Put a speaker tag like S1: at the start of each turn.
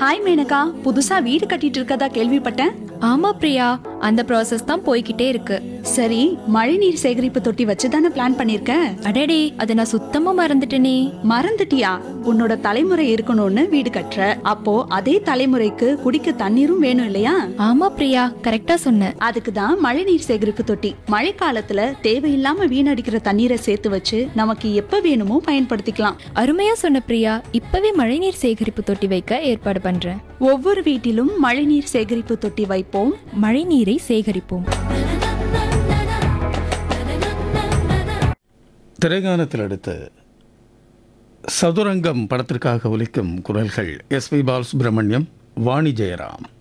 S1: hi Maneka புதுசா வீடு கட்டிட்டு இருக்கதா கேள்விப்பட்டேன்
S2: ஆமா பிரியா அந்த ப்ராசஸ் தான் போய்கிட்டே இருக்கு
S1: சரி மழைநீர் சேகரிப்பு தொட்டி வச்சுதானே பிளான் பண்ணிருக்க
S2: அடடே அதை நான் சுத்தமா மறந்துட்டேனே
S1: மறந்துட்டியா உன்னோட தலைமுறை இருக்கணும்னு வீடு கட்டுற அப்போ அதே தலைமுறைக்கு குடிக்க தண்ணீரும் வேணும் இல்லையா
S2: ஆமா பிரியா கரெக்டா சொன்ன
S1: அதுக்கு தான் மழைநீர் சேகரிப்பு தொட்டி மழைக்காலத்துல தேவையில்லாம வீணடிக்கிற தண்ணீரை சேர்த்து வச்சு நமக்கு எப்ப வேணுமோ பயன்படுத்திக்கலாம்
S2: அருமையா சொன்ன பிரியா இப்பவே மழைநீர் சேகரிப்பு தொட்டி வைக்க ஏற்பாடு பண்றேன்
S1: ஒவ்வொரு வீட்டிலும் மழைநீர் சேகரிப்பு தொட்டி வைப்போம்
S2: மழைநீரை சேகரிப்போம்
S3: திரைகானத்தில் அடுத்து சதுரங்கம் படத்திற்காக ஒலிக்கும் குரல்கள் எஸ் பி பாலசுப்ரமணியம் வாணி ஜெயராம்